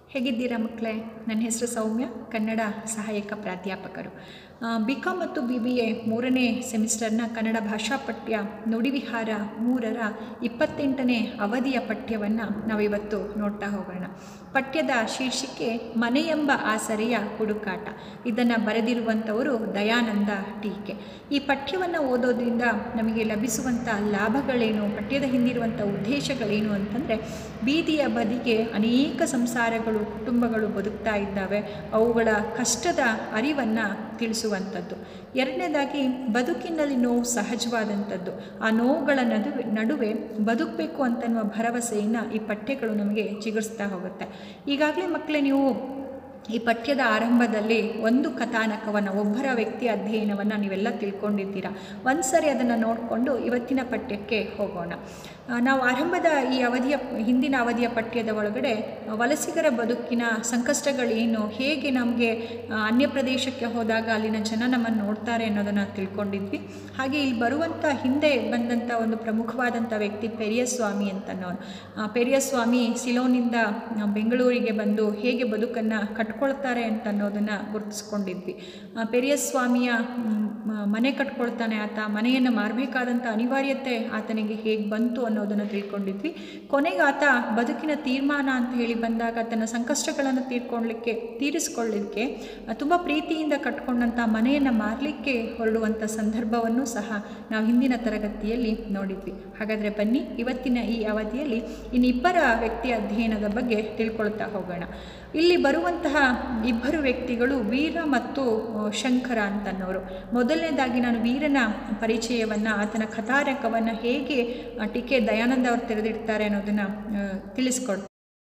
ಹೇಗಿದ್ದೀರಾ ಮಕ್ಕಳೇ ನನ್ನ ಹೆಸರು ಸೌಮ್ಯ ಕನ್ನಡ ಸಹಾಯಕ ಪ್ರಾಧ್ಯಾಪಕರು ಬಿ ಕಾಮ್ ಮತ್ತು ಬಿ ಬಿ ಎ ಮೂರನೇ ಸೆಮಿಸ್ಟರ್ನ ಕನ್ನಡ ಭಾಷಾ ಪಠ್ಯ ನುಡಿವಿಹಾರ ಮೂರರ ಇಪ್ಪತ್ತೆಂಟನೇ ಅವಧಿಯ ಪಠ್ಯವನ್ನು ನಾವಿವತ್ತು ನೋಡ್ತಾ ಹೋಗೋಣ ಪಠ್ಯದ ಶೀರ್ಷಿಕೆ ಮನೆಯೆಂಬ ಆಸರೆಯ ಹುಡುಕಾಟ ಇದನ್ನು ಬರೆದಿರುವಂಥವರು ದಯಾನಂದ ಟೀಕೆ ಈ ಪಠ್ಯವನ್ನು ಓದೋದ್ರಿಂದ ನಮಗೆ ಲಭಿಸುವಂಥ ಲಾಭಗಳೇನು ಪಠ್ಯದ ಹಿಂದಿರುವಂಥ ಉದ್ದೇಶಗಳೇನು ಅಂತಂದರೆ ಬೀದಿಯ ಬದಿಗೆ ಅನೇಕ ಸಂಸಾರಗಳು ಕುಟುಂಬಗಳು ಬದುಕ್ತಾ ಇದ್ದಾವೆ ಅವುಗಳ ಕಷ್ಟದ ಅರಿವನ್ನು ತಿಳಿಸುವಂಥದ್ದು ಎರಡನೇದಾಗಿ ಬದುಕಿನಲ್ಲಿ ನೋವು ಸಹಜವಾದಂಥದ್ದು ಆ ನೋವುಗಳ ನಡುವೆ ನಡುವೆ ಬದುಕಬೇಕು ಅಂತನ್ನುವ ಭರವಸೆಯನ್ನು ಈ ಪಠ್ಯಗಳು ನಮಗೆ ಚಿಗುರಿಸ್ತಾ ಹೋಗುತ್ತೆ ಈಗಾಗಲೇ ಮಕ್ಕಳೇ ನೀವು ಈ ಪಠ್ಯದ ಆರಂಭದಲ್ಲಿ ಒಂದು ಕಥಾನಕವನ್ನು ಒಬ್ಬರ ವ್ಯಕ್ತಿ ಅಧ್ಯಯನವನ್ನು ನೀವೆಲ್ಲ ತಿಳ್ಕೊಂಡಿದ್ದೀರಾ ಒಂದು ಸರಿ ಅದನ್ನು ನೋಡಿಕೊಂಡು ಇವತ್ತಿನ ಪಠ್ಯಕ್ಕೆ ಹೋಗೋಣ ನಾವು ಆರಂಭದ ಈ ಅವಧಿಯ ಹಿಂದಿನ ಅವಧಿಯ ಪಠ್ಯದ ಒಳಗಡೆ ವಲಸಿಗರ ಬದುಕಿನ ಸಂಕಷ್ಟಗಳೇನು ಹೇಗೆ ನಮಗೆ ಅನ್ಯ ಪ್ರದೇಶಕ್ಕೆ ಹೋದಾಗ ಅಲ್ಲಿನ ಜನ ನಮ್ಮನ್ನು ನೋಡ್ತಾರೆ ಅನ್ನೋದನ್ನು ತಿಳ್ಕೊಂಡಿದ್ವಿ ಹಾಗೆ ಇಲ್ಲಿ ಬರುವಂಥ ಹಿಂದೆ ಬಂದಂಥ ಒಂದು ಪ್ರಮುಖವಾದಂಥ ವ್ಯಕ್ತಿ ಪೆರಿಯಸ್ವಾಮಿ ಅಂತನೋನು ಪೆರಿಯಸ್ವಾಮಿ ಸಿಲೋನಿಂದ ಬೆಂಗಳೂರಿಗೆ ಬಂದು ಹೇಗೆ ಬದುಕನ್ನು ಕಟ್ಕೊಳ್ತಾರೆ ಅಂತ ಅನ್ನೋದನ್ನು ಗುರುತಿಸ್ಕೊಂಡಿದ್ವಿ ಪೆರಿಯಸ್ವಾಮಿಯ ಮನೆ ಕಟ್ಕೊಳ್ತಾನೆ ಆತ ಮನೆಯನ್ನು ಮಾರಬೇಕಾದಂಥ ಅನಿವಾರ್ಯತೆ ಆತನಿಗೆ ಹೇಗೆ ಬಂತು ಅನ್ನೋದನ್ನು ತಿಳ್ಕೊಂಡಿದ್ವಿ ಕೊನೆಗೆ ಆತ ಬದುಕಿನ ತೀರ್ಮಾನ ಅಂತ ಹೇಳಿ ಬಂದಾಗ ತನ್ನ ಸಂಕಷ್ಟಗಳನ್ನು ತೀರ್ಕೊಳ್ಳಿಕ್ಕೆ ತೀರಿಸ್ಕೊಳ್ಳಿಕ್ಕೆ ತುಂಬ ಪ್ರೀತಿಯಿಂದ ಕಟ್ಕೊಂಡಂಥ ಮನೆಯನ್ನು ಮಾರಲಿಕ್ಕೆ ಹೊರಡುವಂಥ ಸಂದರ್ಭವನ್ನು ಸಹ ನಾವು ಹಿಂದಿನ ತರಗತಿಯಲ್ಲಿ ನೋಡಿದ್ವಿ ಹಾಗಾದರೆ ಬನ್ನಿ ಇವತ್ತಿನ ಈ ಅವಧಿಯಲ್ಲಿ ಇನ್ನಿಬ್ಬರ ವ್ಯಕ್ತಿ ಅಧ್ಯಯನದ ಬಗ್ಗೆ ತಿಳ್ಕೊಳ್ತಾ ಹೋಗೋಣ ಇಲ್ಲಿ ಬರುವಂತಹ ಇಬ್ಬರು ವ್ಯಕ್ತಿಗಳು ವೀರ ಮತ್ತು ಶಂಕರ ಅಂತನ್ನೋರು ಮೊದಲನೇದಾಗಿ ನಾನು ವೀರನ ಪರಿಚಯವನ್ನು ಆತನ ಕಥಾರಕವನ್ನು ಹೇಗೆ ಟೀಕೆ ದಯಾನಂದ ಅವರು ತೆರೆದಿಡ್ತಾರೆ ಅನ್ನೋದನ್ನು ತಿಳಿಸ್ಕೊಡ್ತಾರೆ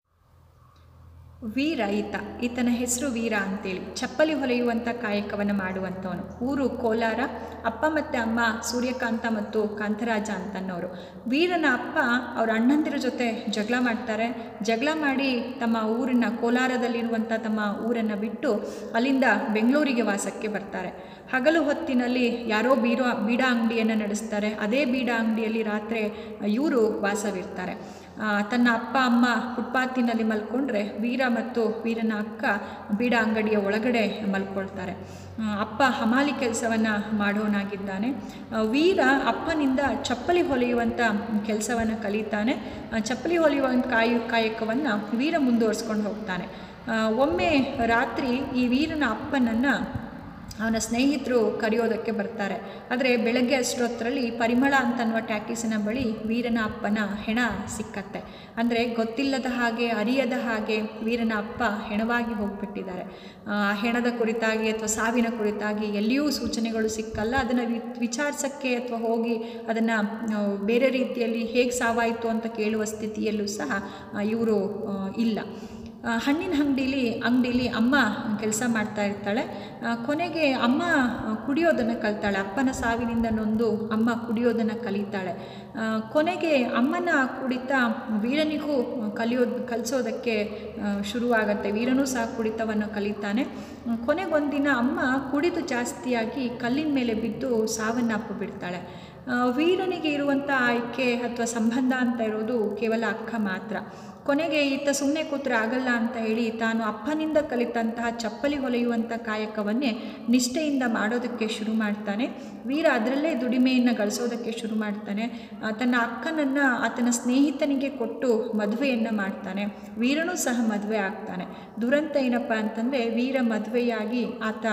ವೀರ ಈತ ಈತನ ಹೆಸರು ವೀರ ಅಂತೇಳಿ ಚಪ್ಪಲಿ ಹೊಲೆಯುವಂಥ ಕಾಯಕವನ್ನು ಮಾಡುವಂಥವನು ಊರು ಕೋಲಾರ ಅಪ್ಪ ಮತ್ತು ಅಮ್ಮ ಸೂರ್ಯಕಾಂತ ಮತ್ತು ಕಾಂತರಾಜ ಅಂತನ್ನೋರು ವೀರನ ಅಪ್ಪ ಅವ್ರ ಅಣ್ಣಂದಿರ ಜೊತೆ ಜಗಳ ಮಾಡ್ತಾರೆ ಜಗಳ ಮಾಡಿ ತಮ್ಮ ಊರಿನ ಕೋಲಾರದಲ್ಲಿರುವಂಥ ತಮ್ಮ ಊರನ್ನು ಬಿಟ್ಟು ಅಲ್ಲಿಂದ ಬೆಂಗಳೂರಿಗೆ ವಾಸಕ್ಕೆ ಬರ್ತಾರೆ ಹಗಲು ಹೊತ್ತಿನಲ್ಲಿ ಯಾರೋ ಬೀರೋ ಬೀಡ ಅಂಗಡಿಯನ್ನು ನಡೆಸ್ತಾರೆ ಅದೇ ಬೀಡ ಅಂಗಡಿಯಲ್ಲಿ ರಾತ್ರಿ ಇವರು ವಾಸವಿರ್ತಾರೆ ತನ್ನ ಅಪ್ಪ ಅಮ್ಮ ಫುಟ್ಪಾತಿನಲ್ಲಿ ಮಲ್ಕೊಂಡ್ರೆ ವೀರ ಮತ್ತು ವೀರನ ಅಕ್ಕ ಬೀಡ ಅಂಗಡಿಯ ಒಳಗಡೆ ಮಲ್ಕೊಳ್ತಾರೆ ಅಪ್ಪ ಹಮಾಲಿ ಕೆಲಸವನ್ನು ಮಾಡೋನಾಗಿದ್ದಾನೆ ವೀರ ಅಪ್ಪನಿಂದ ಚಪ್ಪಲಿ ಹೊಲೆಯುವಂಥ ಕೆಲಸವನ್ನು ಕಲಿತಾನೆ ಚಪ್ಪಲಿ ಹೊಲೆಯುವಂಥ ಕಾಯು ಕಾಯಕವನ್ನು ವೀರ ಮುಂದುವರ್ಸ್ಕೊಂಡು ಹೋಗ್ತಾನೆ ಒಮ್ಮೆ ರಾತ್ರಿ ಈ ವೀರನ ಅಪ್ಪನನ್ನು ಅವನ ಸ್ನೇಹಿತರು ಕರೆಯೋದಕ್ಕೆ ಬರ್ತಾರೆ ಆದರೆ ಬೆಳಗ್ಗೆ ಅಷ್ಟೊತ್ತರಲ್ಲಿ ಪರಿಮಳ ಅಂತನ್ನುವ ಟ್ಯಾಕಿಸಿನ ಬಳಿ ವೀರನ ಅಪ್ಪನ ಹೆಣ ಸಿಕ್ಕತ್ತೆ ಅಂದರೆ ಗೊತ್ತಿಲ್ಲದ ಹಾಗೆ ಅರಿಯದ ಹಾಗೆ ವೀರನ ಅಪ್ಪ ಹೆಣವಾಗಿ ಹೋಗಿಬಿಟ್ಟಿದ್ದಾರೆ ಆ ಹೆಣದ ಕುರಿತಾಗಿ ಅಥವಾ ಸಾವಿನ ಕುರಿತಾಗಿ ಎಲ್ಲಿಯೂ ಸೂಚನೆಗಳು ಸಿಕ್ಕಲ್ಲ ಅದನ್ನು ವಿಚಾರಿಸೋಕ್ಕೆ ಅಥವಾ ಹೋಗಿ ಅದನ್ನು ಬೇರೆ ರೀತಿಯಲ್ಲಿ ಹೇಗೆ ಸಾವಾಯಿತು ಅಂತ ಕೇಳುವ ಸ್ಥಿತಿಯಲ್ಲೂ ಸಹ ಇವರು ಇಲ್ಲ ಹಣ್ಣಿನ ಅಂಗಡೀಲಿ ಅಂಗಡೀಲಿ ಅಮ್ಮ ಕೆಲಸ ಮಾಡ್ತಾ ಇರ್ತಾಳೆ ಕೊನೆಗೆ ಅಮ್ಮ ಕುಡಿಯೋದನ್ನು ಕಲಿತಾಳೆ ಅಪ್ಪನ ಸಾವಿನಿಂದ ನೊಂದು ಅಮ್ಮ ಕುಡಿಯೋದನ್ನು ಕಲಿತಾಳೆ ಕೊನೆಗೆ ಅಮ್ಮನ ಕುಡಿತ ವೀರನಿಗೂ ಕಲಿಯೋದು ಕಲಿಸೋದಕ್ಕೆ ಶುರುವಾಗತ್ತೆ ವೀರನೂ ಸಹ ಕುಡಿತವನ್ನು ಕಲಿತಾನೆ ಕೊನೆಗೊಂದಿನ ಅಮ್ಮ ಕುಡಿದು ಜಾಸ್ತಿಯಾಗಿ ಕಲ್ಲಿನ ಮೇಲೆ ಬಿದ್ದು ಸಾವನ್ನಪ್ಪು ಬಿಡ್ತಾಳೆ ವೀರನಿಗೆ ಇರುವಂಥ ಆಯ್ಕೆ ಅಥವಾ ಸಂಬಂಧ ಅಂತ ಇರೋದು ಕೇವಲ ಅಕ್ಕ ಮಾತ್ರ ಕೊನೆಗೆ ಈತ ಸುಮ್ಮನೆ ಕೂತ್ರೆ ಆಗಲ್ಲ ಅಂತ ಹೇಳಿ ತಾನು ಅಪ್ಪನಿಂದ ಕಲಿತಂತಹ ಚಪ್ಪಲಿ ಹೊಲೆಯುವಂಥ ಕಾಯಕವನ್ನೇ ನಿಷ್ಠೆಯಿಂದ ಮಾಡೋದಕ್ಕೆ ಶುರು ಮಾಡ್ತಾನೆ ವೀರ ಅದರಲ್ಲೇ ದುಡಿಮೆಯನ್ನು ಗಳಿಸೋದಕ್ಕೆ ಶುರು ಮಾಡ್ತಾನೆ ತನ್ನ ಅಕ್ಕನನ್ನು ಆತನ ಸ್ನೇಹಿತನಿಗೆ ಕೊಟ್ಟು ಮದುವೆಯನ್ನು ಮಾಡ್ತಾನೆ ವೀರನೂ ಸಹ ಮದುವೆ ಆಗ್ತಾನೆ ದುರಂತ ಏನಪ್ಪ ಅಂತಂದರೆ ವೀರ ಮದುವೆಯಾಗಿ ಆತ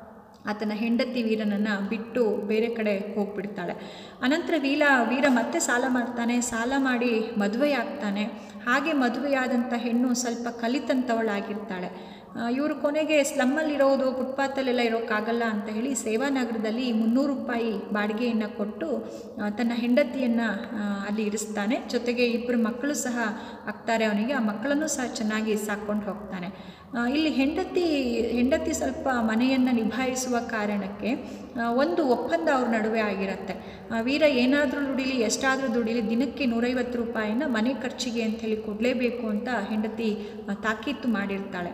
ಆತನ ಹೆಂಡತಿ ವೀರನನ್ನು ಬಿಟ್ಟು ಬೇರೆ ಕಡೆ ಹೋಗ್ಬಿಡ್ತಾಳೆ ಅನಂತರ ವೀರ ವೀರ ಮತ್ತೆ ಸಾಲ ಮಾಡ್ತಾನೆ ಸಾಲ ಮಾಡಿ ಮದುವೆಯಾಗ್ತಾನೆ ಹಾಗೆ ಮದುವೆಯಾದಂಥ ಹೆಣ್ಣು ಸ್ವಲ್ಪ ಕಲಿತಂಥವಳಾಗಿರ್ತಾಳೆ ಇವರು ಕೊನೆಗೆ ಸ್ಲಮ್ಮಲ್ಲಿರೋದು ಫುಟ್ಪಾತಲ್ಲೆಲ್ಲ ಇರೋಕ್ಕಾಗಲ್ಲ ಅಂತ ಹೇಳಿ ಸೇವಾನಗರದಲ್ಲಿ ಮುನ್ನೂರು ರೂಪಾಯಿ ಬಾಡಿಗೆಯನ್ನು ಕೊಟ್ಟು ತನ್ನ ಹೆಂಡತಿಯನ್ನು ಅಲ್ಲಿ ಇರಿಸ್ತಾನೆ ಜೊತೆಗೆ ಇಬ್ಬರು ಮಕ್ಕಳು ಸಹ ಆಗ್ತಾರೆ ಅವನಿಗೆ ಆ ಮಕ್ಕಳನ್ನು ಸಹ ಚೆನ್ನಾಗಿ ಸಾಕ್ಕೊಂಡು ಹೋಗ್ತಾನೆ ಇಲ್ಲಿ ಹೆಂಡತಿ ಹೆಂಡತಿ ಸ್ವಲ್ಪ ಮನೆಯನ್ನು ನಿಭಾಯಿಸುವ ಕಾರಣಕ್ಕೆ ಒಂದು ಒಪ್ಪಂದ ಅವ್ರ ನಡುವೆ ಆಗಿರುತ್ತೆ ವೀರ ಏನಾದರೂ ದುಡಿಲಿ ಎಷ್ಟಾದರೂ ದುಡಿಲಿ ದಿನಕ್ಕೆ ನೂರೈವತ್ತು ರೂಪಾಯಿನ ಮನೆ ಖರ್ಚಿಗೆ ಅಂಥೇಳಿ ಕೊಡಲೇಬೇಕು ಅಂತ ಹೆಂಡತಿ ತಾಕೀತು ಮಾಡಿರ್ತಾಳೆ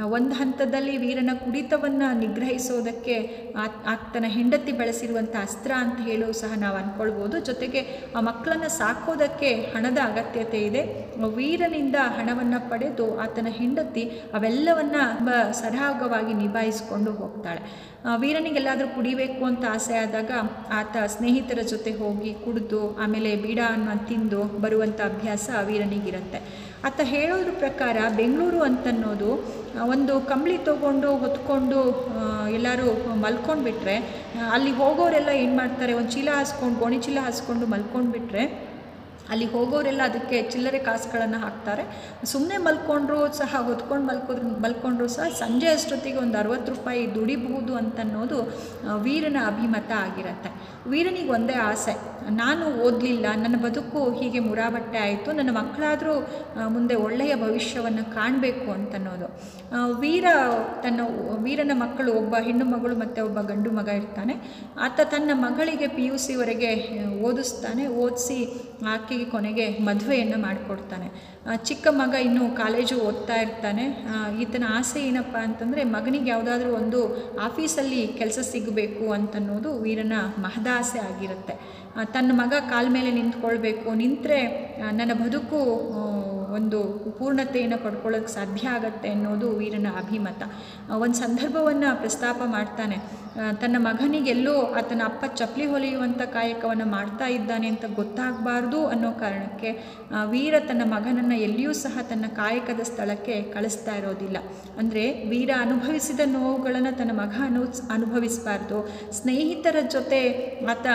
ಒಂದು ಹಂತದಲ್ಲಿ ವೀರನ ಕುಡಿತವನ್ನು ನಿಗ್ರಹಿಸೋದಕ್ಕೆ ಆತ್- ಆತನ ಹೆಂಡತಿ ಬಳಸಿರುವಂಥ ಅಸ್ತ್ರ ಅಂತ ಹೇಳು ಸಹ ನಾವು ಅಂದ್ಕೊಳ್ಬೋದು ಜೊತೆಗೆ ಆ ಮಕ್ಕಳನ್ನು ಸಾಕೋದಕ್ಕೆ ಹಣದ ಅಗತ್ಯತೆ ಇದೆ ವೀರನಿಂದ ಹಣವನ್ನು ಪಡೆದು ಆತನ ಹೆಂಡತಿ ಅವೆಲ್ಲವನ್ನು ತುಂಬ ಸರಾಗವಾಗಿ ನಿಭಾಯಿಸಿಕೊಂಡು ಹೋಗ್ತಾಳೆ ಆ, ವೀರನಿಗೆಲ್ಲಾದರೂ ಕುಡಿಬೇಕು ಅಂತ ಆಸೆ ಆದಾಗ ಆತ ಸ್ನೇಹಿತರ ಜೊತೆ ಹೋಗಿ ಕುಡಿದು ಆಮೇಲೆ ಬೀಡ ಅನ್ನ ತಿಂದು ಬರುವಂಥ ಅಭ್ಯಾಸ ವೀರನಿಗಿರುತ್ತೆ ಆತ ಹೇಳೋದ್ರ ಪ್ರಕಾರ ಬೆಂಗಳೂರು ಅಂತನ್ನೋದು ಆ, ಒಂದು ಕಂಬಳಿ ತಗೊಂಡು ಹೊತ್ಕೊಂಡು ಎಲ್ಲರೂ ಮಲ್ಕೊಂಡ್ಬಿಟ್ರೆ ಆ, ಅಲ್ಲಿ ಹೋಗೋರೆಲ್ಲ ಏನು ಮಾಡ್ತಾರೆ ಒಂದು ಚೀಲ ಹಾಸ್ಕೊಂಡು ಗೋಣಿ ಚೀಲ ಹಾಸ್ಕೊಂಡು ಮಲ್ಕೊಂಡ್ಬಿಟ್ರೆ ಅಲ್ಲಿ ಹೋಗೋರೆಲ್ಲ ಅದಕ್ಕೆ ಚಿಲ್ಲರೆ ಕಾಸುಗಳನ್ನು ಹಾಕ್ತಾರೆ ಸುಮ್ಮನೆ ಮಲ್ಕೊಂಡ್ರು ಸಹ ಹೊತ್ಕೊಂಡು ಮಲ್ಕೋದ್ರು ಮಲ್ಕೊಂಡ್ರು ಸಹ ಸಂಜೆ ಅಷ್ಟೊತ್ತಿಗೆ ಒಂದು ಅರವತ್ತು ರೂಪಾಯಿ ದುಡಿಬಹುದು ಅಂತನ್ನೋದು ಆ, ವೀರನ ಅಭಿಮತ ಆಗಿರುತ್ತೆ ವೀರನಿಗೆ ಒಂದೇ ಆಸೆ ನಾನು ಓದಲಿಲ್ಲ ನನ್ನ ಬದುಕು ಹೀಗೆ ಮುರಾಬಟ್ಟೆ ಆಯಿತು ನನ್ನ ಮಕ್ಕಳಾದರೂ ಮುಂದೆ ಒಳ್ಳೆಯ ಭವಿಷ್ಯವನ್ನು ಕಾಣಬೇಕು ಅಂತನ್ನೋದು ಆ, ವೀರ ತನ್ನ ವೀರನ ಮಕ್ಕಳು ಒಬ್ಬ ಹೆಣ್ಣು ಮಗಳು ಮತ್ತು ಒಬ್ಬ ಗಂಡು ಮಗ ಇರ್ತಾನೆ ಆತ ತನ್ನ ಮಗಳಿಗೆ ಪಿ ಯು ಸಿವರೆಗೆ ಓದಿಸ್ತಾನೆ ಓದಿಸಿ ಆಕೆಗೆ ಕೊನೆಗೆ ಮದುವೆಯನ್ನು ಮಾಡಿಕೊಡ್ತಾನೆ ಆ, ಚಿಕ್ಕ ಮಗ ಇನ್ನೂ ಕಾಲೇಜು ಓದ್ತಾ ಇರ್ತಾನೆ ಆ, ಈತನ ಆಸೆ ಏನಪ್ಪ ಅಂತಂದರೆ ಮಗನಿಗೆ ಯಾವುದಾದ್ರೂ ಒಂದು ಆಫೀಸಲ್ಲಿ ಕೆಲಸ ಸಿಗಬೇಕು ಅಂತನ್ನೋದು ವೀರನ ಮಹದಾಸೆ ಆಗಿರುತ್ತೆ ಆ, ತನ್ನ ಮಗ ಕಾಲ ಮೇಲೆ ನಿಂತ್ಕೊಳ್ಬೇಕು ನಿಂತರೆ ನನ್ನ ಬದುಕು ಆ, ಒಂದು ಪೂರ್ಣತೆಯನ್ನು ಪಡ್ಕೊಳ್ಳೋಕ್ಕೆ ಸಾಧ್ಯ ಆಗತ್ತೆ ಅನ್ನೋದು ವೀರನ ಅಭಿಮತ ಒಂದು ಸಂದರ್ಭವನ್ನು ಪ್ರಸ್ತಾಪ ಮಾಡ್ತಾನೆ ಆ, ತನ್ನ ಮಗನಿಗೆಲ್ಲೋ ಆತನ ಅಪ್ಪ ಚಪ್ಪಲಿ ಹೊಲಿಯುವಂಥ ಕಾಯಕವನ್ನು ಮಾಡ್ತಾ ಇದ್ದಾನೆ ಅಂತ ಗೊತ್ತಾಗಬಾರ್ದು ಅನ್ನೋ ಕಾರಣಕ್ಕೆ ಆ, ವೀರ ತನ್ನ ಮಗನನ್ನು ಎಲ್ಲಿಯೂ ಸಹ ತನ್ನ ಕಾಯಕದ ಸ್ಥಳಕ್ಕೆ ಕಳಿಸ್ತಾ ಇರೋದಿಲ್ಲ ಅಂದರೆ ವೀರ ಅನುಭವಿಸಿದ ನೋವುಗಳನ್ನು ತನ್ನ ಮಗ ಅನು ಅನುಭವಿಸಬಾರ್ದು ಸ್ನೇಹಿತರ ಜೊತೆ ಆತ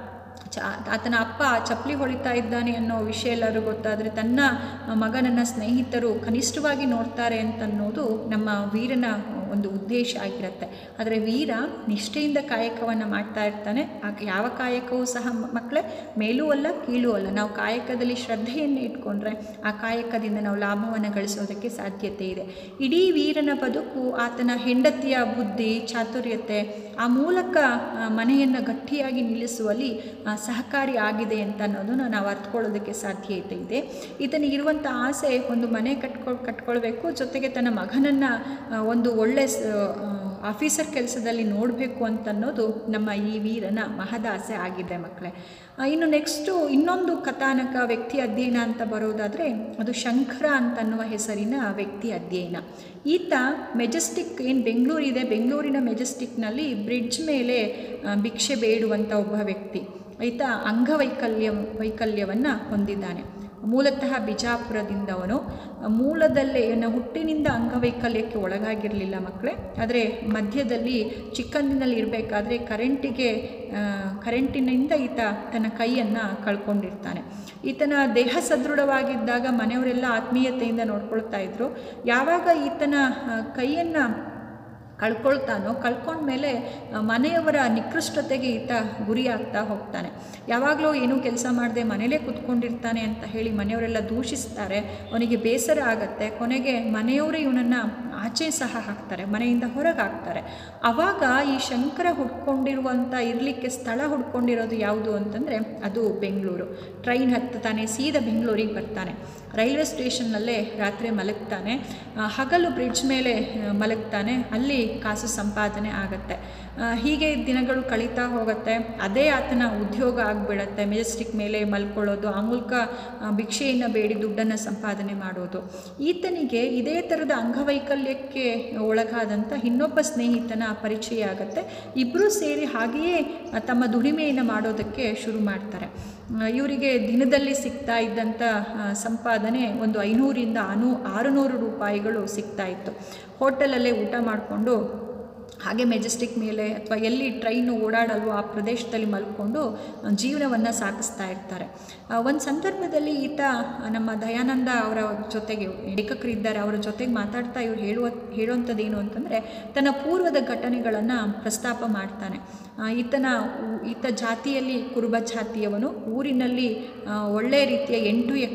ಚ ಆತನ ಅಪ್ಪ ಚಪ್ಪಲಿ ಹೊಳಿತಾ ಇದ್ದಾನೆ ಅನ್ನೋ ವಿಷಯ ಎಲ್ಲರೂ ಗೊತ್ತಾದರೆ ತನ್ನ ಮಗನನ್ನು ಸ್ನೇಹಿತರು ಕನಿಷ್ಠವಾಗಿ ನೋಡ್ತಾರೆ ಅಂತನ್ನೋದು ನಮ್ಮ ವೀರನ ಒಂದು ಉದ್ದೇಶ ಆಗಿರುತ್ತೆ ಆದರೆ ವೀರ ನಿಷ್ಠೆಯಿಂದ ಕಾಯಕವನ್ನು ಮಾಡ್ತಾ ಇರ್ತಾನೆ ಆ ಯಾವ ಕಾಯಕವೂ ಸಹ ಮ- ಮಕ್ಕಳೇ ಮೇಲೂ ಅಲ್ಲ ಕೀಳೂ ಅಲ್ಲ ನಾವು ಕಾಯಕದಲ್ಲಿ ಶ್ರದ್ಧೆಯನ್ನು ಇಟ್ಕೊಂಡ್ರೆ ಆ ಕಾಯಕದಿಂದ ನಾವು ಲಾಭವನ್ನು ಗಳಿಸೋದಕ್ಕೆ ಸಾಧ್ಯತೆ ಇದೆ ಇಡೀ ವೀರನ ಬದುಕು ಆತನ ಹೆಂಡತಿಯ ಬುದ್ಧಿ ಚಾತುರ್ಯತೆ ಆ ಮೂಲಕ ಆ, ಮನೆಯನ್ನು ಗಟ್ಟಿಯಾಗಿ ನಿಲ್ಲಿಸುವಲ್ಲಿ ಆ, ಸಹಕಾರಿ ಆಗಿದೆ ಅಂತ ಅನ್ನೋದನ್ನು ನಾವು ಅರ್ಥಕೊಳ್ಳೋದಕ್ಕೆ ಸಾಧ್ಯತೆ ಇದೆ ಈತನಿಗಿರುವಂಥ ಆಸೆ ಒಂದು ಮನೆ ಕಟ್ಕೊಳ್ ಕಟ್ಕೊಳ್ಬೇಕು ಜೊತೆಗೆ ತನ್ನ ಮಗನನ್ನು ಒಂದು ಒಳ್ಳೆ ಸ- ಆ, ಆಫೀಸರ್ ಕೆಲಸದಲ್ಲಿ ನೋಡಬೇಕು ಅಂತನ್ನೋದು ನಮ್ಮ ಈ ವೀರನ ಮಹದಾಸೆ ಆಗಿದೆ ಮಕ್ಕಳೇ ಆ, ಇನ್ನು ನೆಕ್ಸ್ಟು ಇನ್ನೊಂದು ಕಥಾನಕ ವ್ಯಕ್ತಿ ಅಧ್ಯಯನ ಅಂತ ಬರೋದಾದರೆ ಅದು ಶಂಕರ ಅಂತನ್ನುವ ಹೆಸರಿನ ವ್ಯಕ್ತಿ ಅಧ್ಯಯನ ಈತ ಮೆಜೆಸ್ಟಿಕ್ ಏನು ಬೆಂಗಳೂರಿದೆ ಬೆಂಗಳೂರಿನ ಮೆಜೆಸ್ಟಿಕ್ನಲ್ಲಿ ಬ್ರಿಡ್ಜ್ ಮೇಲೆ ಆ, ಭಿಕ್ಷೆ ಬೇಡುವಂಥ ಒಬ್ಬ ವ್ಯಕ್ತಿ ಈತ ಅಂಗವೈಕಲ್ಯ ವೈಕಲ್ಯವನ್ನು ಹೊಂದಿದ್ದಾನೆ ಮೂಲತಃ ಬಿಜಾಪುರದಿಂದವನು ಮೂಲದಲ್ಲೇ ಇವನ ಹುಟ್ಟಿನಿಂದ ಅಂಗವೈಕಲ್ಯಕ್ಕೆ ಒಳಗಾಗಿರಲಿಲ್ಲ ಮಕ್ಕಳೇ ಆದರೆ ಮಧ್ಯದಲ್ಲಿ ಚಿಕ್ಕಂದಿನಲ್ಲಿ ಇರಬೇಕಾದ್ರೆ ಕರೆಂಟಿಗೆ ಆ, ಕರೆಂಟಿನಿಂದ ಈತ ತನ್ನ ಕೈಯನ್ನು ಕಳ್ಕೊಂಡಿರ್ತಾನೆ ಈತನ ದೇಹ ಸದೃಢವಾಗಿದ್ದಾಗ ಮನೆಯವರೆಲ್ಲ ಆತ್ಮೀಯತೆಯಿಂದ ನೋಡ್ಕೊಳ್ತಾ ಇದ್ರು ಯಾವಾಗ ಈತನ ಕೈಯನ್ನು ಕಳ್ಕೊಳ್ತಾನೋ ಕಳ್ಕೊಂಡ್ಮೇಲೆ ಆ, ಮನೆಯವರ ನಿಕೃಷ್ಟತೆಗೆ ಈತ ಗುರಿಯಾಗ್ತಾ ಹೋಗ್ತಾನೆ ಯಾವಾಗಲೂ ಏನೂ ಕೆಲಸ ಮಾಡದೆ ಮನೇಲೇ ಕೂತ್ಕೊಂಡಿರ್ತಾನೆ ಅಂತ ಹೇಳಿ ಮನೆಯವರೆಲ್ಲ ದೂಷಿಸ್ತಾರೆ ಅವನಿಗೆ ಬೇಸರ ಆಗತ್ತೆ ಕೊನೆಗೆ ಮನೆಯವರೇ ಇವನನ್ನು ಆಚೆ ಸಹ ಹಾಕ್ತಾರೆ ಮನೆಯಿಂದ ಹೊರಗೆ ಹಾಕ್ತಾರೆ ಆವಾಗ ಈ ಶಂಕರ ಹುಡ್ಕೊಂಡಿರುವಂಥ ಇರಲಿಕ್ಕೆ ಸ್ಥಳ ಹುಡ್ಕೊಂಡಿರೋದು ಯಾವುದು ಅಂತಂದರೆ ಅದು ಬೆಂಗಳೂರು ಟ್ರೈನ್ ಹತ್ತುತ್ತಾನೆ ಸೀದಾ ಬೆಂಗಳೂರಿಗೆ ಬರ್ತಾನೆ ರೈಲ್ವೆ ಸ್ಟೇಷನ್ನಲ್ಲೇ ರಾತ್ರಿ ಮಲಗ್ತಾನೆ ಆ, ಹಗಲು ಬ್ರಿಡ್ಜ್ ಮೇಲೆ ಆ, ಮಲಗ್ತಾನೆ ಅಲ್ಲಿ ಕಾಸು ಸಂಪಾದನೆ ಆಗತ್ತೆ ಆ, ಹೀಗೆ ದಿನಗಳು ಕಳೀತಾ ಹೋಗುತ್ತೆ ಅದೇ ಆತನ ಉದ್ಯೋಗ ಆಗಿಬಿಡತ್ತೆ ಮೆಜೆಸ್ಟಿಕ್ ಮೇಲೆ ಮಲ್ಕೊಳ್ಳೋದು ಆ ಮೂಲಕ ಆ, ಭಿಕ್ಷೆಯನ್ನು ಬೇಡಿ ದುಡ್ಡನ್ನು ಸಂಪಾದನೆ ಮಾಡೋದು ಈತನಿಗೆ ಇದೇ ಥರದ ಅಂಗವೈಕಲ್ಯಕ್ಕೆ ಒಳಗಾದಂಥ ಇನ್ನೊಬ್ಬ ಸ್ನೇಹಿತನ ಪರಿಚಯ ಆಗುತ್ತೆ ಇಬ್ಬರೂ ಸೇರಿ ಹಾಗೆಯೇ ಆ, ತಮ್ಮ ದುಡಿಮೆಯನ್ನು ಮಾಡೋದಕ್ಕೆ ಶುರು ಮಾಡ್ತಾರೆ ಆ, ಇವರಿಗೆ ದಿನದಲ್ಲಿ ಸಿಗ್ತಾ ಇದ್ದಂಥ ಆ, ಸಂಪಾದನೆ ಒಂದು ಐನೂರಿಂದ ಅನು ಆರುನೂರು ರೂಪಾಯಿಗಳು ಸಿಗ್ತಾ ಇತ್ತು ಹೋಟೆಲಲ್ಲೇ ಊಟ ಮಾಡಿಕೊಂಡು ಹಾಗೆ ಮೆಜೆಸ್ಟಿಕ್ ಮೇಲೆ ಅಥವಾ ಎಲ್ಲಿ ಟ್ರೈನು ಓಡಾಡಲ್ವೋ ಆ ಪ್ರದೇಶದಲ್ಲಿ ಮಲ್ಕೊಂಡು ಜೀವನವನ್ನು ಸಾಗಿಸ್ತಾ ಇರ್ತಾರೆ ಒಂದು ಸಂದರ್ಭದಲ್ಲಿ ಈತ ನಮ್ಮ ದಯಾನಂದ ಅವರ ಜೊತೆಗೆ ಲೇಖಕರಿದ್ದಾರೆ ಅವರ ಜೊತೆಗೆ ಮಾತಾಡ್ತಾ ಇವ್ರು ಹೇಳುವ ಹೇಳುವಂಥದ್ದು ಏನು ಅಂತಂದರೆ ತನ್ನ ಪೂರ್ವದ ಘಟನೆಗಳನ್ನು ಪ್ರಸ್ತಾಪ ಮಾಡ್ತಾನೆ ಆ, ಈತನ ಊ- ಈತ ಜಾತಿಯಲ್ಲಿ ಕುರುಬ ಜಾತಿಯವನು ಊರಿನಲ್ಲಿ ಆ, ಒಳ್ಳೆಯ ರೀತಿಯ ಎಂಟು ಎಕರೆ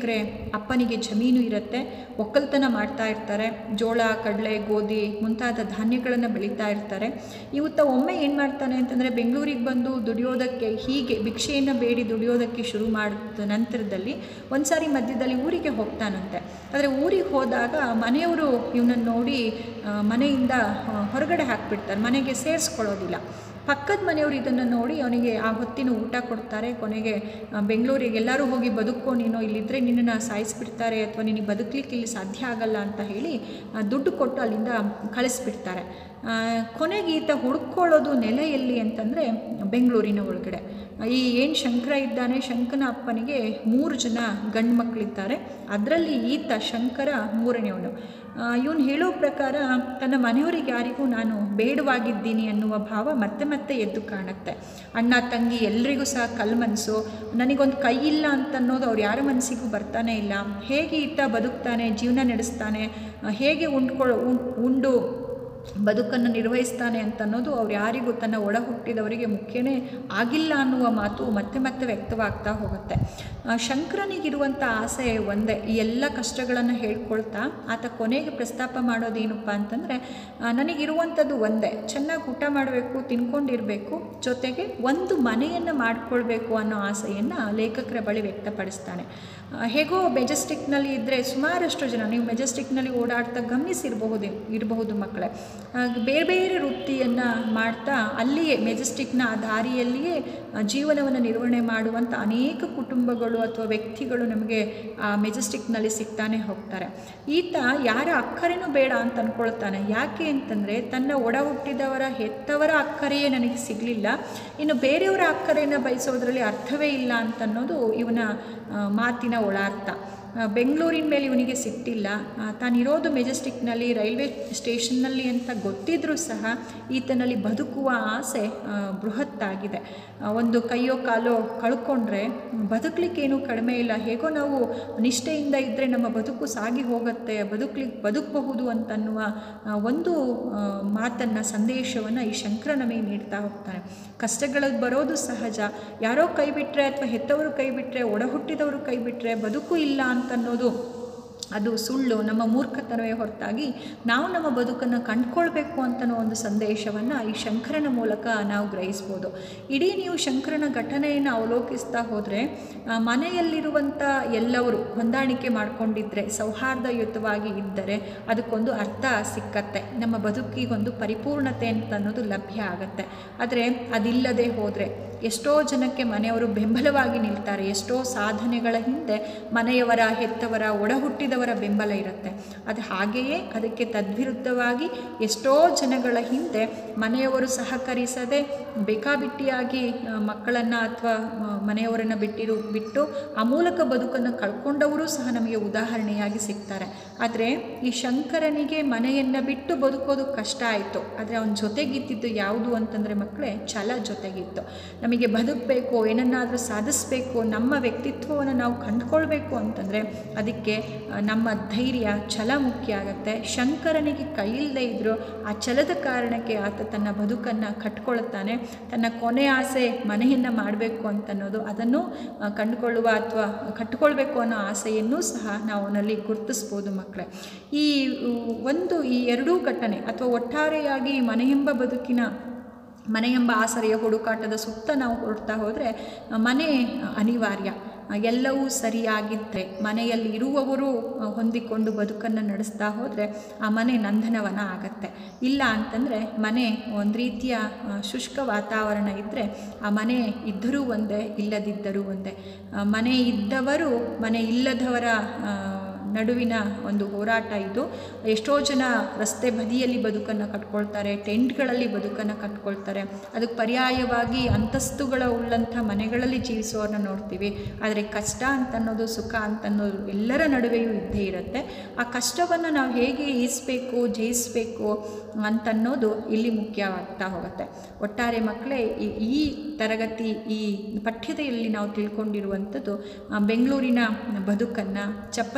ಅಪ್ಪನಿಗೆ ಜಮೀನು ಇರುತ್ತೆ ಒಕ್ಕಲ್ತನ ಮಾಡ್ತಾ ಇರ್ತಾರೆ ಜೋಳ ಕಡಲೆ ಗೋಧಿ ಮುಂತಾದ ಧಾನ್ಯಗಳನ್ನು ಬೆಳೀತಾ ಇರ್ತಾರೆ ಇವತ್ತ ಒಮ್ಮೆ ಏನು ಮಾಡ್ತಾನೆ ಅಂತಂದರೆ ಬೆಂಗಳೂರಿಗೆ ಬಂದು ದುಡಿಯೋದಕ್ಕೆ ಹೀಗೆ ಭಿಕ್ಷೆಯನ್ನು ಬೇಡಿ ದುಡಿಯೋದಕ್ಕೆ ಶುರು ಮಾಡಿದ ನಂತರದಲ್ಲಿ ಒಂದು ಸಾರಿ ಮಧ್ಯದಲ್ಲಿ ಊರಿಗೆ ಹೋಗ್ತಾನಂತೆ ಆದರೆ ಊರಿಗೆ ಹೋದಾಗ ಮನೆಯವರು ಇವನನ್ನು ನೋಡಿ ಆ, ಮನೆಯಿಂದ ಆ, ಹೊರಗಡೆ ಹಾಕ್ಬಿಡ್ತಾರೆ ಮನೆಗೆ ಸೇರಿಸ್ಕೊಳ್ಳೋದಿಲ್ಲ ಪಕ್ಕದ ಮನೆಯವರು ಇದನ್ನು ನೋಡಿ ಅವನಿಗೆ ಆ ಹೊತ್ತಿನ ಊಟ ಕೊಡ್ತಾರೆ ಕೊನೆಗೆ ಆ, ಬೆಂಗಳೂರಿಗೆ ಎಲ್ಲರೂ ಹೋಗಿ ಬದುಕೋ ನೀನು ಇಲ್ಲಿದ್ದರೆ ನಿನ್ನನ್ನು ಸಾಯಿಸಿಬಿಡ್ತಾರೆ ಅಥವಾ ನಿನಗೆ ಬದುಕಲಿಕ್ಕೆ ಇಲ್ಲಿ ಸಾಧ್ಯ ಆಗಲ್ಲ ಅಂತ ಹೇಳಿ ಆ, ದುಡ್ಡು ಕೊಟ್ಟು ಅಲ್ಲಿಂದ ಕಳಿಸ್ಬಿಡ್ತಾರೆ ಆ, ಕೊನೆಗೆ ಈತ ಹುಡ್ಕೊಳ್ಳೋದು ನೆಲೆ ಎಲ್ಲಿ ಅಂತಂದರೆ ಬೆಂಗಳೂರಿನ ಒಳಗಡೆ ಈ ಏನು ಶಂಕರ ಇದ್ದಾನೆ ಶಂಕನ ಅಪ್ಪನಿಗೆ ಮೂರು ಜನ ಗಂಡು ಮಕ್ಕಳಿದ್ದಾರೆ ಅದರಲ್ಲಿ ಈತ ಶಂಕರ ಮೂರನೆಯವನು ಇವನು ಹೇಳೋ ಪ್ರಕಾರ ತನ್ನ ಮನೆಯವರಿಗೆ ಯಾರಿಗೂ ನಾನು ಬೇಡವಾಗಿದ್ದೀನಿ ಅನ್ನುವ ಭಾವ ಮತ್ತೆ ಮತ್ತೆ ಎದ್ದು ಕಾಣುತ್ತೆ ಅಣ್ಣ ತಂಗಿ ಎಲ್ರಿಗೂ ಸಹ ಕಲ್ ಮನಸ್ಸು ನನಗೊಂದು ಕೈ ಇಲ್ಲ ಅಂತ ಅನ್ನೋದು ಅವ್ರು ಯಾರ ಮನಸ್ಸಿಗೂ ಬರ್ತಾನೆ ಇಲ್ಲ ಹೇಗೆ ಈತ ಬದುಕ್ತಾನೆ ಜೀವನ ನಡೆಸ್ತಾನೆ ಆ, ಹೇಗೆ ಉಂಡ್ಕೊಳ್ಳೋ ಉಂ- ಉಂಡು ಬದುಕನ್ನು ನಿರ್ವಹಿಸ್ತಾನೆ ಅಂತ ಅನ್ನೋದು ಅವ್ರು ಯಾರಿಗೂ ತನ್ನ ಒಡ ಹುಟ್ಟಿದವರಿಗೆ ಮುಖ್ಯನೇ ಆಗಿಲ್ಲ ಅನ್ನುವ ಮಾತು ಮತ್ತೆ ಮತ್ತೆ ವ್ಯಕ್ತವಾಗ್ತಾ ಹೋಗುತ್ತೆ ಆ, ಶಂಕರನಿಗಿರುವಂಥ ಆಸೆ ಒಂದೇ ಈ ಎಲ್ಲ ಕಷ್ಟಗಳನ್ನು ಹೇಳ್ಕೊಳ್ತಾ ಆತ ಕೊನೆಗೆ ಪ್ರಸ್ತಾಪ ಮಾಡೋದೇನಪ್ಪ ಅಂತಂದರೆ ನನಗಿರುವಂಥದ್ದು ಒಂದೇ ಚೆನ್ನಾಗಿ ಊಟ ಮಾಡಬೇಕು ತಿನ್ಕೊಂಡಿರಬೇಕು ಜೊತೆಗೆ ಒಂದು ಮನೆಯನ್ನು ಮಾಡಿಕೊಳ್ಬೇಕು ಅನ್ನೋ ಆಸೆಯನ್ನು ಲೇಖಕರ ಬಳಿ ವ್ಯಕ್ತಪಡಿಸ್ತಾನೆ ಆ, ಹೇಗೋ ಮೆಜೆಸ್ಟಿಕ್ನಲ್ಲಿ ಇದ್ದರೆ ಸುಮಾರಷ್ಟು ಜನ ನೀವು ಮೆಜೆಸ್ಟಿಕ್ನಲ್ಲಿ ಓಡಾಡ್ತಾ ಗಮನಿಸಿರಬಹುದು ಇರಬಹುದು ಮಕ್ಕಳೇ ಆ, ಬೇರೆ ಬೇರೆ ವೃತ್ತಿಯನ್ನು ಮಾಡ್ತಾ ಅಲ್ಲಿಯೇ ಮೆಜೆಸ್ಟಿಕ್ನ ಆ ದಾರಿಯಲ್ಲಿಯೇ ಆ, ಜೀವನವನ್ನು ನಿರ್ವಹಣೆ ಮಾಡುವಂಥ ಅನೇಕ ಕುಟುಂಬಗಳು ಅಥವಾ ವ್ಯಕ್ತಿಗಳು ನಮಗೆ ಆ ಮೆಜೆಸ್ಟಿಕ್ನಲ್ಲಿ ಸಿಗ್ತಾನೆ ಹೋಗ್ತಾರೆ ಈತ ಯಾರ ಅಕ್ಕರೇನೂ ಬೇಡ ಅಂತ ಅಂದ್ಕೊಳ್ತಾನೆ ಯಾಕೆ ಅಂತಂದರೆ ತನ್ನ ಒಡ ಹುಟ್ಟಿದವರ ಹೆತ್ತವರ ಅಕ್ಕರೆಯೇ ನನಗೆ ಸಿಗಲಿಲ್ಲ ಇನ್ನು ಬೇರೆಯವರ ಅಕ್ಕರೆಯನ್ನು ಬಯಸೋದ್ರಲ್ಲಿ ಅರ್ಥವೇ ಇಲ್ಲ ಅಂತ ಅನ್ನೋದು ಇವನ ಆ, ಮಾತಿನ ಒಳಾರ್ಥ ಆ, ಬೆಂಗಳೂರಿನ ಮೇಲೆ ಇವನಿಗೆ ಸಿಟ್ಟಿಲ್ಲ ಆ, ತಾನಿರೋದು ಮೆಜೆಸ್ಟಿಕ್ನಲ್ಲಿ ರೈಲ್ವೆ ಸ್ಟೇಷನ್ನಲ್ಲಿ ಅಂತ ಗೊತ್ತಿದ್ರೂ ಸಹ ಈತನಲ್ಲಿ ಬದುಕುವ ಆಸೆ ಆ, ಬೃಹತ್ತಾಗಿದೆ ಆ, ಒಂದು ಕೈಯೋ ಕಾಲೋ ಕಳ್ಕೊಂಡ್ರೆ ಬದುಕಲಿಕ್ಕೇನು ಕಡಿಮೆ ಇಲ್ಲ ಹೇಗೋ ನಾವು ನಿಷ್ಠೆಯಿಂದ ಇದ್ದರೆ ನಮ್ಮ ಬದುಕು ಸಾಗಿ ಹೋಗುತ್ತೆ ಬದುಕಲಿಕ್ಕೆ ಬದುಕಬಹುದು ಅಂತನ್ನುವ ಆ, ಒಂದು ಮಾತನ್ನು ಸಂದೇಶವನ್ನು ಈ ಶಂಕರ ನಮಗೆ ನೀಡ್ತಾ ಹೋಗ್ತಾನೆ ಕಷ್ಟಗಳು ಬರೋದು ಸಹಜ ಯಾರೋ ಕೈ ಬಿಟ್ಟರೆ ಅಥವಾ ಹೆತ್ತವರು ಕೈ ಬಿಟ್ಟರೆ ಒಡ ಹುಟ್ಟಿದವರು ಕೈ ಬಿಟ್ಟರೆ ಬದುಕು ಇಲ್ಲ ಅಂತನ್ನೋದು ಅದು ಸುಳ್ಳು ನಮ್ಮ ಮೂರ್ಖತನವೇ ಹೊರತಾಗಿ ನಾವು ನಮ್ಮ ಬದುಕನ್ನು ಕಂಡುಕೊಳ್ಬೇಕು ಅಂತನೋ ಒಂದು ಸಂದೇಶವನ್ನು ಈ ಶಂಕರನ ಮೂಲಕ ನಾವು ಗ್ರಹಿಸ್ಬೋದು ಇಡೀ ನೀವು ಶಂಕರನ ಘಟನೆಯನ್ನು ಅವಲೋಕಿಸ್ತಾ ಹೋದರೆ ಮನೆಯಲ್ಲಿರುವಂಥ ಎಲ್ಲವರು ಹೊಂದಾಣಿಕೆ ಮಾಡಿಕೊಂಡಿದ್ದರೆ ಸೌಹಾರ್ದಯುತವಾಗಿ ಇದ್ದರೆ ಅದಕ್ಕೊಂದು ಅರ್ಥ ಸಿಕ್ಕತ್ತೆ ನಮ್ಮ ಬದುಕಿಗೊಂದು ಪರಿಪೂರ್ಣತೆ ಅಂತ ಅನ್ನೋದು ಲಭ್ಯ ಆಗತ್ತೆ ಆದರೆ ಅದಿಲ್ಲದೆ ಹೋದರೆ ಎಷ್ಟೋ ಜನಕ್ಕೆ ಮನೆಯವರು ಬೆಂಬಲವಾಗಿ ನಿಲ್ತಾರೆ ಎಷ್ಟೋ ಸಾಧನೆಗಳ ಹಿಂದೆ ಮನೆಯವರ ಹೆತ್ತವರ ಒಡ ಹುಟ್ಟಿದವರ ಬೆಂಬಲ ಇರುತ್ತೆ ಅದು ಹಾಗೆಯೇ ಅದಕ್ಕೆ ತದ್ವಿರುದ್ಧವಾಗಿ ಎಷ್ಟೋ ಜನಗಳ ಹಿಂದೆ ಮನೆಯವರು ಸಹಕರಿಸದೆ ಬೇಕಾಬಿಟ್ಟಿಯಾಗಿ ಮಕ್ಕಳನ್ನು ಅಥವಾ ಮನೆಯವರನ್ನು ಬಿಟ್ಟಿರು ಬಿಟ್ಟು ಆ ಮೂಲಕ ಬದುಕನ್ನು ಕಳ್ಕೊಂಡವರು ಸಹ ನಮಗೆ ಉದಾಹರಣೆಯಾಗಿ ಸಿಗ್ತಾರೆ ಆದರೆ ಈ ಶಂಕರನಿಗೆ ಮನೆಯನ್ನು ಬಿಟ್ಟು ಬದುಕೋದು ಕಷ್ಟ ಆಯಿತು ಆದರೆ ಅವನ ಜೊತೆಗಿದ್ದಿದ್ದು ಯಾವುದು ಅಂತಂದರೆ ಮಕ್ಕಳೇ ಛಲ ಜೊತೆಗಿತ್ತು ನಮಗೆ ಬದುಕಬೇಕು ಏನನ್ನಾದರೂ ಸಾಧಿಸಬೇಕು ನಮ್ಮ ವ್ಯಕ್ತಿತ್ವವನ್ನು ನಾವು ಕಂಡುಕೊಳ್ಬೇಕು ಅಂತಂದರೆ ಅದಕ್ಕೆ ಆ, ನಮ್ಮ ಧೈರ್ಯ ಛಲ ಮುಖ್ಯ ಆಗುತ್ತೆ ಶಂಕರನಿಗೆ ಕೈ ಇಲ್ಲದೆ ಇದ್ದರೂ ಆ ಛಲದ ಕಾರಣಕ್ಕೆ ಆತ ತನ್ನ ಬದುಕನ್ನು ಕಟ್ಕೊಳ್ತಾನೆ ತನ್ನ ಕೊನೆ ಆಸೆ ಮನೆಯನ್ನು ಮಾಡಬೇಕು ಅಂತನ್ನೋದು ಅದನ್ನು ಆ, ಕಂಡುಕೊಳ್ಳುವ ಅಥವಾ ಕಟ್ಟಿಕೊಳ್ಬೇಕು ಅನ್ನೋ ಆಸೆಯನ್ನು ಸಹ ನಾವು ಅವನಲ್ಲಿ ಗುರುತಿಸ್ಬೋದು ಮಕ್ಕಳೇ ಈ ಉ, ಒಂದು ಈ ಎರಡೂ ಘಟನೆ ಅಥವಾ ಒಟ್ಟಾರೆಯಾಗಿ ಮನೆಯೆಂಬ ಬದುಕಿನ ಮನೆಯೆಂಬ ಆಸರೆಯ ಹುಡುಕಾಟದ ಸುತ್ತ ನಾವು ಹೊರಡ್ತಾ ಹೋದರೆ ಮನೆ ಅನಿವಾರ್ಯ ಎಲ್ಲವೂ ಸರಿಯಾಗಿದ್ದರೆ ಮನೆಯಲ್ಲಿ ಇರುವವರು ಹೊಂದಿಕೊಂಡು ಬದುಕನ್ನು ನಡೆಸ್ತಾ ಹೋದರೆ ಆ ಮನೆ ನಂದನವನ ಆಗತ್ತೆ ಇಲ್ಲ ಅಂತಂದರೆ ಮನೆ ಒಂದು ರೀತಿಯ ಆ, ಶುಷ್ಕ ವಾತಾವರಣ ಇದ್ದರೆ ಆ ಮನೆ ಇದ್ದರೂ ಒಂದೇ ಇಲ್ಲದಿದ್ದರೂ ಒಂದೇ ಆ, ಮನೆ ಇದ್ದವರು ಮನೆ ಇಲ್ಲದವರ ಆ, ನಡುವಿನ ಒಂದು ಹೋರಾಟ ಇದು ಎಷ್ಟೋ ಜನ ರಸ್ತೆ ಬದಿಯಲ್ಲಿ ಬದುಕನ್ನು ಕಟ್ಕೊಳ್ತಾರೆ ಟೆಂಟ್ಗಳಲ್ಲಿ ಬದುಕನ್ನು ಕಟ್ಕೊಳ್ತಾರೆ ಅದಕ್ಕೆ ಪರ್ಯಾಯವಾಗಿ ಅಂತಸ್ತುಗಳ ಉಳ್ಳಂಥ ಮನೆಗಳಲ್ಲಿ ಜೀವಿಸೋರನ್ನ ನೋಡ್ತೀವಿ ಆದರೆ ಕಷ್ಟ ಅಂತನ್ನೋದು ಸುಖ ಅಂತನ್ನೋದು ಎಲ್ಲರ ನಡುವೆಯೂ ಇದ್ದೇ ಇರುತ್ತೆ ಆ ಕಷ್ಟವನ್ನು ನಾವು ಹೇಗೆ ಈಸ್ಬೇಕು ಜಯಿಸಬೇಕು ಅಂತನ್ನೋದು ಇಲ್ಲಿ ಮುಖ್ಯವಾಗ್ತಾ ಹೋಗುತ್ತೆ ಒಟ್ಟಾರೆ ಮಕ್ಕಳೇ ಈ- ಈ ತರಗತಿ ಈ ಪಠ್ಯದಲ್ಲಿ ನಾವು ತಿಳ್ಕೊಂಡಿರುವಂಥದ್ದು ಆ, ಬೆಂಗಳೂರಿನ ಬದುಕನ್ನು ಚಪ್ಪಲಿ ಹೊಲಿಯುವಂಥ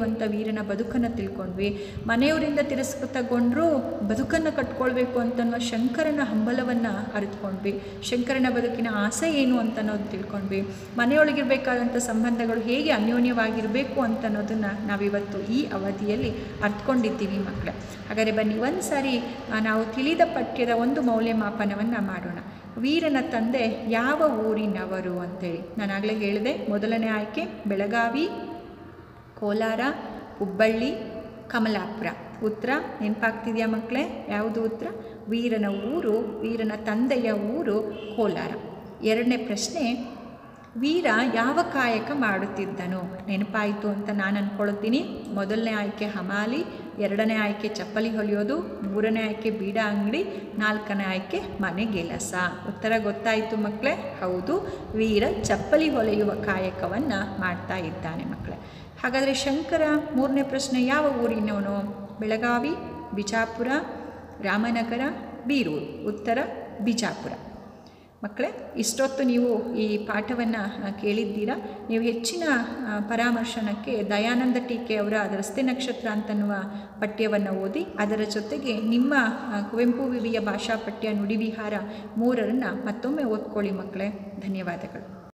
ಹೊಳೆಯುವಂಥ ವೀರನ ಬದುಕನ್ನು ತಿಳ್ಕೊಂಡ್ವಿ ಮನೆಯವರಿಂದ ತಿರಸ್ಕೃತಗೊಂಡರೂ ಬದುಕನ್ನು ಕಟ್ಕೊಳ್ಬೇಕು ಅಂತನ್ನುವ ಶಂಕರನ ಹಂಬಲವನ್ನು ಅರಿತುಕೊಂಡ್ವಿ ಶಂಕರನ ಬದುಕಿನ ಆಸೆ ಏನು ಅಂತ ಅನ್ನೋದು ತಿಳ್ಕೊಂಡ್ವಿ ಮನೆಯೊಳಗಿರಬೇಕಾದಂಥ ಸಂಬಂಧಗಳು ಹೇಗೆ ಅನ್ಯೋನ್ಯವಾಗಿರಬೇಕು ಅಂತ ಅನ್ನೋದನ್ನು ನಾವಿವತ್ತು ಈ ಅವಧಿಯಲ್ಲಿ ಅರ್ಥಕೊಂಡಿದ್ದೀವಿ ಮಕ್ಕಳೇ ಹಾಗಾದರೆ ಬನ್ನಿ ಒಂದು ಸಾರಿ ಆ, ನಾವು ತಿಳಿದ ಪಠ್ಯದ ಒಂದು ಮೌಲ್ಯಮಾಪನವನ್ನು ಮಾಡೋಣ ವೀರನ ತಂದೆ ಯಾವ ಊರಿನವರು ಅಂತೇಳಿ ನಾನಾಗಲೇ ಹೇಳಿದೆ ಮೊದಲನೇ ಆಯ್ಕೆ ಬೆಳಗಾವಿ ಕೋಲಾರ ಹುಬ್ಬಳ್ಳಿ ಕಮಲಾಪುರ ಉತ್ತರ ನೆನಪಾಗ್ತಿದೆಯಾ ಮಕ್ಕಳೇ ಯಾವುದು ಉತ್ತರ ವೀರನ ಊರು ವೀರನ ತಂದೆಯ ಊರು ಕೋಲಾರ ಎರಡನೇ ಪ್ರಶ್ನೆ ವೀರ ಯಾವ ಕಾಯಕ ಮಾಡುತ್ತಿದ್ದನು ನೆನಪಾಯಿತು ಅಂತ ನಾನು ಅಂದ್ಕೊಳ್ತೀನಿ ಮೊದಲನೇ ಆಯ್ಕೆ ಹಮಾಲಿ ಎರಡನೇ ಆಯ್ಕೆ ಚಪ್ಪಲಿ ಹೊಲಿಯೋದು ಮೂರನೇ ಆಯ್ಕೆ ಬೀಡ ಅಂಗಡಿ ನಾಲ್ಕನೇ ಆಯ್ಕೆ ಮನೆಗೆಲಸ ಉತ್ತರ ಗೊತ್ತಾಯಿತು ಮಕ್ಕಳೇ ಹೌದು ವೀರ ಚಪ್ಪಲಿ ಹೊಲೆಯುವ ಕಾಯಕವನ್ನು ಮಾಡ್ತಾ ಇದ್ದಾನೆ ಮಕ್ಕಳೇ ಹಾಗಾದರೆ ಶಂಕರ ಮೂರನೇ ಪ್ರಶ್ನೆ ಯಾವ ಊರಿನವನು ಬೆಳಗಾವಿ ಬಿಜಾಪುರ ರಾಮನಗರ ಬೀರೂರು ಉತ್ತರ ಬಿಜಾಪುರ ಮಕ್ಕಳೇ ಇಷ್ಟೊತ್ತು ನೀವು ಈ ಪಾಠವನ್ನು ಕೇಳಿದ್ದೀರಾ ನೀವು ಹೆಚ್ಚಿನ ಆ, ಪರಾಮರ್ಶನಕ್ಕೆ ದಯಾನಂದ ಟೀಕೆ ಅವರ ರಸ್ತೆ ನಕ್ಷತ್ರ ಅಂತನ್ನುವ ಪಠ್ಯವನ್ನು ಓದಿ ಅದರ ಜೊತೆಗೆ ನಿಮ್ಮ ಆ, ಕುವೆಂಪು ವಿವಿಯ ಭಾಷಾ ಪಠ್ಯ ನುಡಿವಿಹಾರ ಮೂರರನ್ನು ಮತ್ತೊಮ್ಮೆ ಓದ್ಕೊಳ್ಳಿ ಮಕ್ಕಳೇ ಧನ್ಯವಾದಗಳು